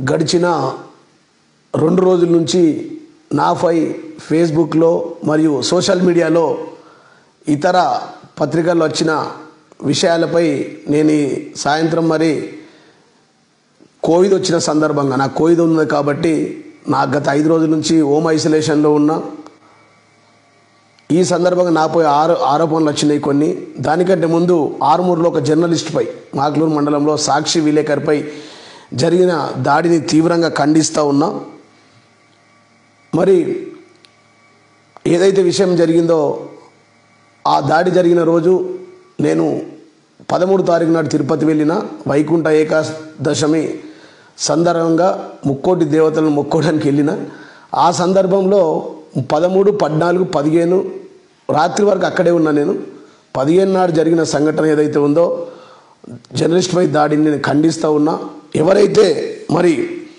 గడిచిన రెండు రోజుల నుంచి నాపై ఫేస్బుక్లో మరియు సోషల్ మీడియాలో ఇతర పత్రికల్లో వచ్చిన విషయాలపై నేను ఈ సాయంత్రం మరి కోవిడ్ వచ్చిన సందర్భంగా నాకు కోవిడ్ ఉన్నది కాబట్టి నాకు గత ఐదు రోజుల నుంచి హోమ్ ఐసోలేషన్లో ఉన్నా ఈ సందర్భంగా నాపై ఆరో ఆరోపణలు వచ్చినాయి కొన్ని దానికంటే ముందు ఆరుమూరులో ఒక జర్నలిస్ట్పై మాక్లూరు మండలంలో సాక్షి విలేకరిపై జరిగిన దాడిని తీవ్రంగా ఖండిస్తూ ఉన్నా మరి ఏదైతే విషయం జరిగిందో ఆ దాడి జరిగిన రోజు నేను పదమూడు తారీఖు నాడు తిరుపతి వెళ్ళిన వైకుంఠ ఏకాదశమి సందర్భంగా ముక్కోటి దేవతలను మొక్కోవడానికి వెళ్ళిన ఆ సందర్భంలో పదమూడు పద్నాలుగు పదిహేను రాత్రి వరకు అక్కడే ఉన్నా నేను పదిహేను నాడు జరిగిన సంఘటన ఏదైతే ఉందో జర్నలిస్ట్పై దాడిని నేను ఖండిస్తూ ఉన్నా ఎవరైతే మరి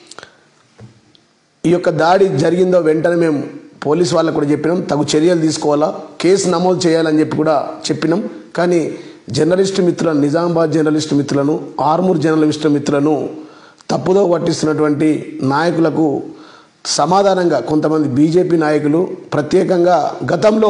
ఈ యొక్క దాడి జరిగిందో వెంటనే మేము పోలీస్ వాళ్ళకు కూడా చెప్పినాం తగు చర్యలు తీసుకోవాలా కేసు నమోదు చేయాలని చెప్పి కూడా చెప్పినాం కానీ జర్నలిస్ట్ మిత్రులను నిజామాబాద్ జర్నలిస్ట్ మిత్రులను ఆర్మూర్ జర్నలిస్ట్ మిత్రులను తప్పుదో పట్టిస్తున్నటువంటి నాయకులకు సమాధానంగా కొంతమంది బీజేపీ నాయకులు ప్రత్యేకంగా గతంలో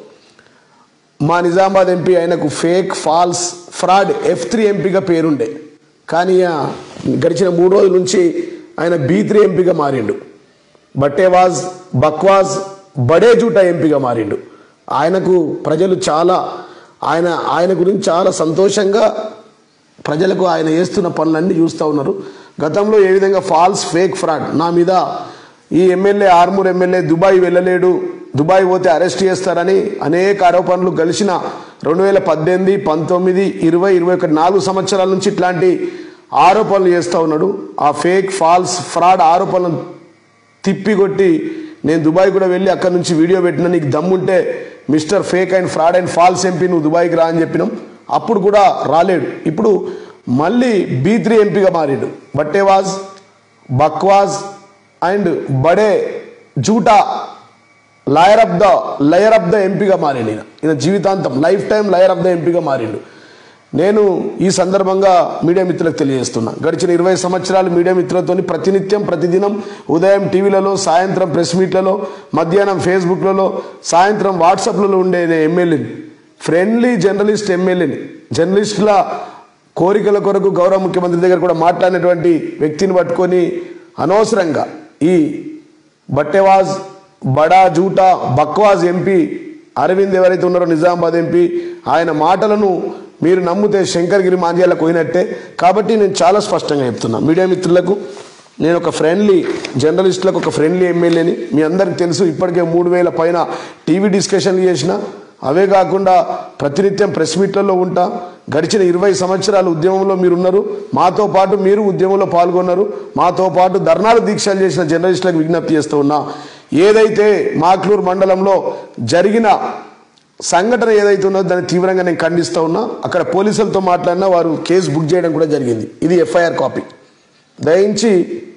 మా నిజామాబాద్ ఎంపీ ఆయనకు fake false fraud F three ఎంపీగా పేరుండే కానీ ఆ గడిచిన మూడు రోజుల నుంచి ఆయన బీ త్రీ ఎంపీగా మారిండు బట్టేవాజ్ బక్వాజ్ బడే జూటా ఎంపీగా మారిండు ఆయనకు ప్రజలు చాలా ఆయన ఆయన గురించి చాలా సంతోషంగా ప్రజలకు ఆయన చేస్తున్న పనులన్నీ చూస్తూ ఉన్నారు గతంలో ఏ విధంగా ఫాల్స్ ఫేక్ ఫ్రాడ్ నా మీద ఈ ఎమ్మెల్యే ఆర్మూర్ ఎమ్మెల్యే దుబాయ్ వెళ్ళలేడు దుబాయ్ పోతే అరెస్ట్ చేస్తారని అనేక ఆరోపణలు గెలిచిన రెండు వేల పద్దెనిమిది పంతొమ్మిది ఇరవై ఇరవై ఒకటి నాలుగు సంవత్సరాల నుంచి ఇట్లాంటి ఆరోపణలు చేస్తూ ఉన్నాడు ఆ ఫేక్ ఫాల్స్ ఫ్రాడ్ ఆరోపణలను తిప్పికొట్టి నేను దుబాయ్ కూడా వెళ్ళి అక్కడ నుంచి వీడియో పెట్టిన నీకు దమ్ముంటే mister fake and fraud and false MP నువ్వు దుబాయ్కి రా అని చెప్పినాం అప్పుడు కూడా రాలేడు ఇప్పుడు మళ్ళీ బీ త్రీ ఎంపీగా మారాడు బట్టేవాజ్ బక్వాజ్ అండ్ బడే జూటా lawyer of the liar of the ఎంపీగా మారిండు ఈయన ఈయన జీవితాంతం lifetime liar of the ఎంపీగా మారిండు నేను ఈ సందర్భంగా మీడియా మిత్రులకు తెలియజేస్తున్నా గడిచిన ఇరవై సంవత్సరాలు మీడియా మిత్రులతో ప్రతినిత్యం ప్రతిదినం ఉదయం టీవీలలో సాయంత్రం ప్రెస్ మీట్లలో మధ్యాహ్నం ఫేస్బుక్లలో సాయంత్రం వాట్సాప్లలో ఉండే నేను ఎమ్మెల్యేని ఫ్రెండ్లీ జర్నలిస్ట్ ఎమ్మెల్యేని జర్నలిస్టుల కోరికల కొరకు గౌరవ ముఖ్యమంత్రి దగ్గర కూడా మాట్లాడినటువంటి వ్యక్తిని పట్టుకొని అనవసరంగా ఈ బట్టెవాజ్ బడా జూటా బక్వాజ్ ఎంపీ అరవింద్ ఎవరైతే ఉన్నారో నిజామాబాద్ ఎంపీ ఆయన మాటలను మీరు నమ్మితే శంకర్గిరి మాంజాలకు పోయినట్టే కాబట్టి నేను చాలా స్పష్టంగా చెప్తున్నా మీడియా మిత్రులకు నేను ఒక ఫ్రెండ్లీ జర్నలిస్టులకు ఒక ఫ్రెండ్లీ ఎమ్మెల్యేని మీ అందరికి తెలుసు ఇప్పటికే మూడు వేల పైన టీవీ డిస్కషన్లు చేసిన అవే కాకుండా ప్రతినిత్యం ప్రెస్ మీట్లలో ఉంటా గడిచిన ఇరవై సంవత్సరాల ఉద్యమంలో మీరున్నారు మాతో పాటు మీరు ఉద్యమంలో పాల్గొన్నారు మాతో పాటు ధర్నాలు దీక్షలు చేసిన జర్నలిస్టులకు విజ్ఞప్తి చేస్తూ ఉన్నా ఏదైతే మాక్లూరు మండలంలో జరిగిన సంఘటన ఏదైతే ఉన్నదో దాన్ని తీవ్రంగా నేను ఖండిస్తూ ఉన్నా అక్కడ పోలీసులతో మాట్లాడినా వారు కేసు బుక్ చేయడం కూడా జరిగింది ఇది ఎఫ్ఐఆర్ కాపీ దయించి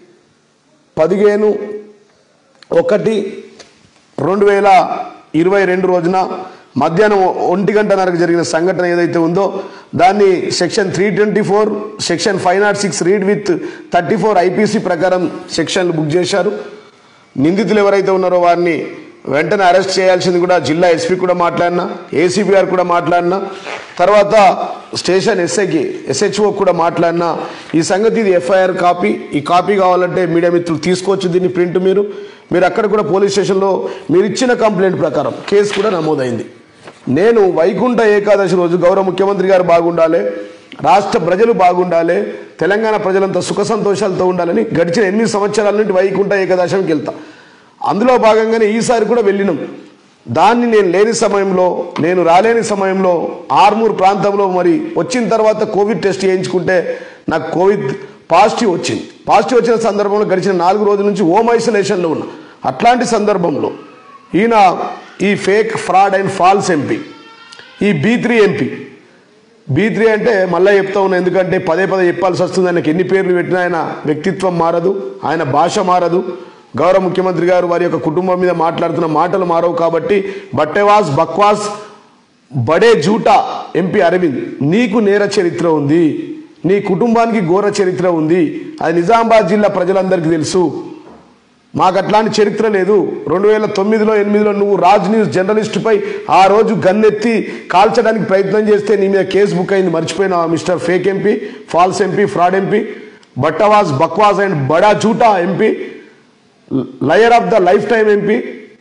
పదిహేను ఒకటి రెండు వేల ఇరవై రెండు రోజున మధ్యాహ్నం ఒంటి గంటన్నరకు జరిగిన సంఘటన ఏదైతే ఉందో దాన్ని section three twenty four section five not six read with thirty four IPC ప్రకారం సెక్షన్లు బుక్ చేశారు నిందితులు ఎవరైతే ఉన్నారో వారిని వెంటనే అరెస్ట్ చేయాల్సింది కూడా జిల్లా ఎస్పీ కూడా మాట్లాడినా ఏసీపీ గారు కూడా మాట్లాడినా తర్వాత స్టేషన్ ఎస్ఐకి ఎస్హెచ్ఓ కూడా మాట్లాడినా ఈ సంగతి ఇది ఎఫ్ఐఆర్ కాపీ ఈ కాపీ కావాలంటే మీడియా మిత్రులు తీసుకోవచ్చు దీన్ని ప్రింట్ మీరు మీరు అక్కడ కూడా పోలీస్ స్టేషన్లో మీరు ఇచ్చిన కంప్లైంట్ ప్రకారం కేసు కూడా నమోదైంది నేను వైకుంఠ ఏకాదశి రోజు గౌరవ ముఖ్యమంత్రి గారు బాగుండాలి రాష్ట్ర ప్రజలు బాగుండాలి తెలంగాణ ప్రజలంతా సుఖ సంతోషాలతో ఉండాలని గడిచిన ఎనిమిది సంవత్సరాల నుండి వైకుంఠ ఏకాదశికి వెళ్తా అందులో భాగంగానే ఈసారి కూడా వెళ్ళినాం దాన్ని నేను లేని సమయంలో నేను రాలేని సమయంలో ఆర్మూర్ ప్రాంతంలో మరి వచ్చిన తర్వాత కోవిడ్ టెస్ట్ చేయించుకుంటే నాకు కోవిడ్ పాజిటివ్ వచ్చింది పాజిటివ్ వచ్చిన సందర్భంలో గడిచిన నాలుగు రోజుల నుంచి హోమ్ ఐసోలేషన్లో ఉన్నా అట్లాంటి సందర్భంలో ఈయన ఈ fake fraud and false MP ఈ B three MP B three అంటే మళ్ళీ చెప్తా ఉన్నా ఎందుకంటే పదే పదే చెప్పాల్సి వస్తుంది ఆయనకి ఎన్ని పేర్లు పెట్టినా ఆయన వ్యక్తిత్వం మారదు ఆయన భాష మారదు గౌరవ ముఖ్యమంత్రి గారు వారి యొక్క కుటుంబం మీద మాట్లాడుతున్న మాటలు మారవు కాబట్టి బట్టెవాస్ బక్వాస్ బడే జూటా ఎంపీ అరవింద్ నీకు నేర చరిత్ర ఉంది నీ కుటుంబానికి ఘోర చరిత్ర ఉంది అది నిజామాబాద్ జిల్లా ప్రజలందరికీ తెలుసు మాకు అట్లాంటి చరిత్ర లేదు రెండు వేల తొమ్మిదిలో ఎనిమిదిలో నువ్వు రాజ్ న్యూస్ జర్నలిస్టుపై ఆ రోజు గన్నెత్తి కాల్చడానికి ప్రయత్నం చేస్తే నీ మీద కేసు బుక్ అయింది మర్చిపోయినా mister fake MP false MP fraud MP బట్టవాజ్ బక్వాజ్ అండ్ బడా జూటా MP liar of the lifetime MP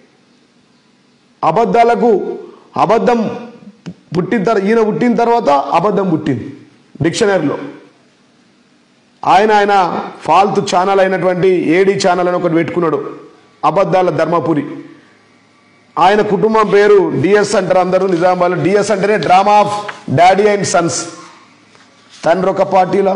అబద్ధాలకు అబద్ధం పుట్టిన తర్వాత ఈయన పుట్టిన తర్వాత అబద్ధం పుట్టింది డిక్షనరీలో ఆయన ఆయన ఫాల్తు ఛానల్ అయినటువంటి ఏడి ఛానల్ అని ఒకటి పెట్టుకున్నాడు అబద్ధాల ధర్మపురి ఆయన కుటుంబం పేరు డిఎస్ అంటారు అందరూ నిజామాబాద్ డిఎస్ అంటేనే drama of daddy and sons తండ్రి ఒక పార్టీలా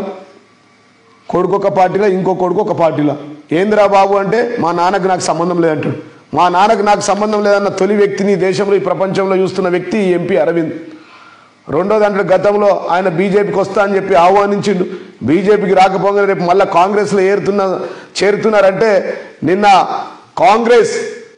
కొడుకు ఒక పార్టీలో ఇంకో కొడుకు ఒక పార్టీలో ఏందిరా బాబు అంటే మా నాన్నకు నాకు సంబంధం లేదంటాడు మా నాన్నకు నాకు సంబంధం లేదన్న తొలి వ్యక్తిని ఈ దేశంలో ఈ ప్రపంచంలో చూస్తున్న వ్యక్తి ఈ ఎంపీ అరవింద్ రెండో దాంట్లో గతంలో ఆయన బీజేపీకి వస్తా అని చెప్పి ఆహ్వానించిండు బీజేపీకి రాకపోగానే రేపు మళ్ళీ కాంగ్రెస్లో ఏరుతున్న చేరుతున్నారంటే నిన్న కాంగ్రెస్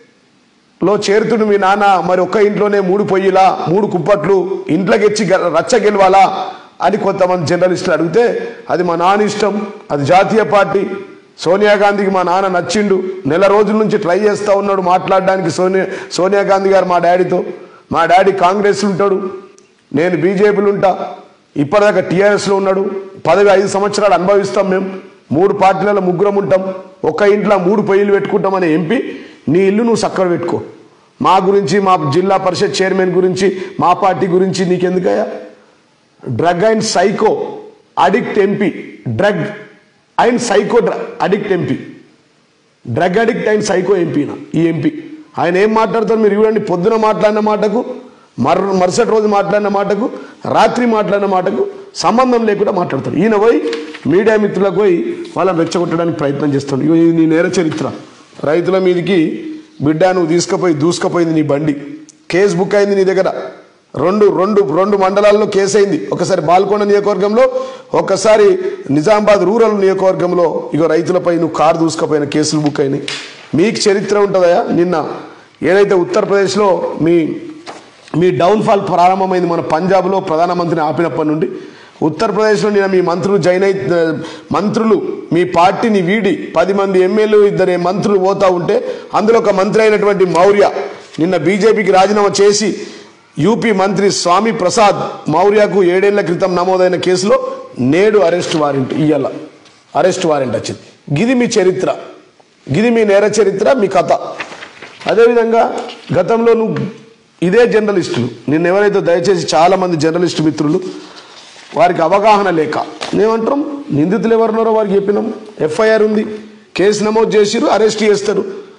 లో చేరుతుడు మీ నాన్న మరి ఒక్క ఇంట్లోనే మూడు పొయ్యిలా మూడు కుప్పట్లు ఇంట్లోకి ఎచ్చి గె- రచ్చ గెలవాలా అని కొంతమంది జర్నలిస్టులు అడిగితే అది మా నాన్న ఇష్టం అది జాతీయ పార్టీ సోనియా గాంధీకి మా నాన్న నచ్చిండు నెల రోజుల నుంచి ట్రై చేస్తూ ఉన్నాడు మాట్లాడడానికి సోనియా సోనియా గాంధీ గారు మా డాడీతో మా డాడీ కాంగ్రెస్లో ఉంటాడు నేను బీజేపీలో ఉంటా ఇప్పటిదాకా టీఆర్ఎస్లో ఉన్నాడు పదవి ఐదు సంవత్సరాలు అనుభవిస్తాం మేము మూడు పార్టీలలో ముగ్గురం ఉంటాం ఒక్క ఇంట్లో మూడు పొయ్యిలు పెట్టుకుంటామనే ఎంపీ నీ ఇల్లు నువ్వు చక్కగా పెట్టుకో మా గురించి మా జిల్లా పరిషత్ చైర్మన్ గురించి మా పార్టీ గురించి నీకెందుకయ్యా drug and psycho addict MP drug and psycho addict MP drug addict and psycho ఎంపీనా ఈ ఎంపీ ఆయన ఏం మాట్లాడతారు మీరు చూడండి పొద్దున మాట్లాడిన మాటకు మర్ మరుసటి రోజు మాట్లాడిన మాటకు రాత్రి మాట్లాడిన మాటకు సంబంధం లేకుండా మాట్లాడతాడు ఈయన పోయి మీడియా మిత్రులకు పోయి వాళ్ళని రెచ్చగొట్టడానికి ప్రయత్నం చేస్తాడు ఇగో ఇది నీ నేర చరిత్ర రైతుల మీదకి బిడ్డ నువ్వు తీసుకుపోయి దూసుకుపోయింది నీ బండి కేసు బుక్ అయింది నీ దగ్గర రెండు రెండు రెండు మండలాల్లో కేసు అయింది ఒకసారి బాల్కొండ నియోజకవర్గంలో ఒకసారి నిజామాబాద్ రూరల్ నియోజకవర్గంలో ఇగో రైతులపై నువ్వు కారు దూసుకుపోయిన కేసులు బుక్ అయినాయి మీకు చరిత్ర ఉంటుందా నిన్న ఏదైతే ఉత్తరప్రదేశ్లో మీ మీ డౌన్ఫాల్ ప్రారంభమైంది మన పంజాబ్లో ప్రధానమంత్రిని ఆపినప్పటి నుండి ఉత్తరప్రదేశ్లో నిన్న మీ మంత్రులు జైన్ అయి మంత్రులు మీ పార్టీని వీడి పది మంది ఎమ్మెల్యేలు ఇద్దరు మంత్రులు పోతా ఉంటే అందులో ఒక మంత్రి అయినటువంటి మౌర్య నిన్న బీజేపీకి రాజీనామా చేసి యూపీ మంత్రి స్వామి ప్రసాద్ మౌర్యకు ఏడేళ్ల క్రితం నమోదైన కేసులో నేడు అరెస్ట్ వారెంట్ ఇయ్యాల అరెస్ట్ వారెంట్ వచ్చింది గిది మీ చరిత్ర గిది మీ నేర చరిత్ర మీ కథ అదేవిధంగా గతంలో నువ్వు ఇదే జర్నలిస్టులు నిన్న ఎవరైతే దయచేసి చాలా మంది జర్నలిస్టు మిత్రులు వారికి అవగాహన లేక మేమంటాం నిందితులు ఎవరున్నారో వారికి చెప్పినాం ఎఫ్ఐఆర్ ఉంది కేసు నమోదు చేసిరు అరెస్ట్ చేస్తారు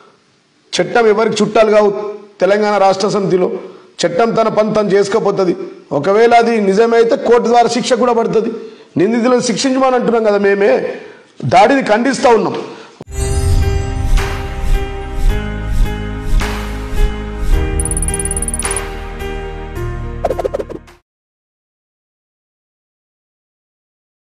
చట్టం ఎవరికి చుట్టాలు కావు తెలంగాణ రాష్ట్ర సమితిలో చట్టం తన పని తను చేసుకోపోతుంది ఒకవేళ అది నిజమైతే కోర్టు ద్వారా శిక్ష కూడా పడుతుంది నిందితులను శిక్షించమని అంటున్నాం కదా మేమే దాడిని ఖండిస్తూ ఉన్నాం